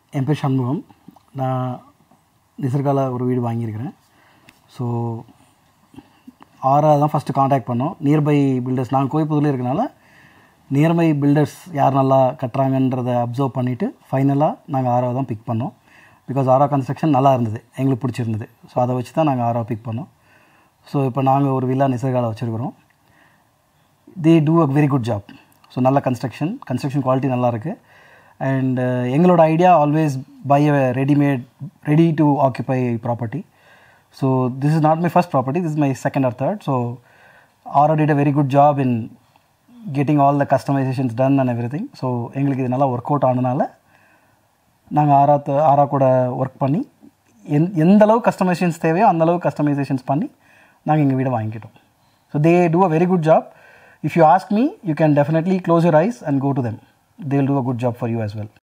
என் பேர் சண்முகம் நான் நிசர்கால ஒரு வீடு வாங்கியிருக்கிறேன் ஸோ ஆறா தான் ஃபஸ்ட்டு காண்டாக்ட் பண்ணோம் நியர்பை பில்டர்ஸ் நாங்கள் கோயம்புத்தூர்லேயே இருக்கனால நியர்பை பில்டர்ஸ் யார் நல்லா கட்டுறாங்கன்றதை அப்சர்வ் பண்ணிவிட்டு ஃபைனலாக நாங்கள் ஆறாவை தான் பிக் பண்ணோம் பிகாஸ் ஆரா கன்ஸ்ட்ரக்ஷன் நல்லா இருந்தது எங்களுக்கு பிடிச்சிருந்தது ஸோ அதை வச்சு தான் நாங்கள் ஆறாவை பிக் பண்ணோம் ஸோ இப்போ நாங்கள் ஒரு வில்லா நிசர்கால வச்சுருக்கிறோம் they do a very good job so நல்ல கன்ஸ்ட்ரக்ஷன் கன்ஸ்ட்ரக்ஷன் குவாலிட்டி நல்லா இருக்குது அண்ட் எங்களோட idea always buy a readymade ready to occupy property so this is not my first property this is my second or third so Aaro did a very good job in getting all the customisations done and everything so எங்களுக்கு இது நல்லா work out ஆனதுனால நாங்கள் ஆரா த- ஆரா கூட work பண்ணி எந் எந்த அளவு கஸ்டமைசேஷன்ஸ் தேவையோ அந்த அளவு கஸ்டமைசேஷன்ஸ் பண்ணி நாங்கள் எங்கள் வீடை வாங்கிக்கிட்டோம் so they do a very good job if you ask me you can definitely close your eyes and go to them they will do a good job for you as well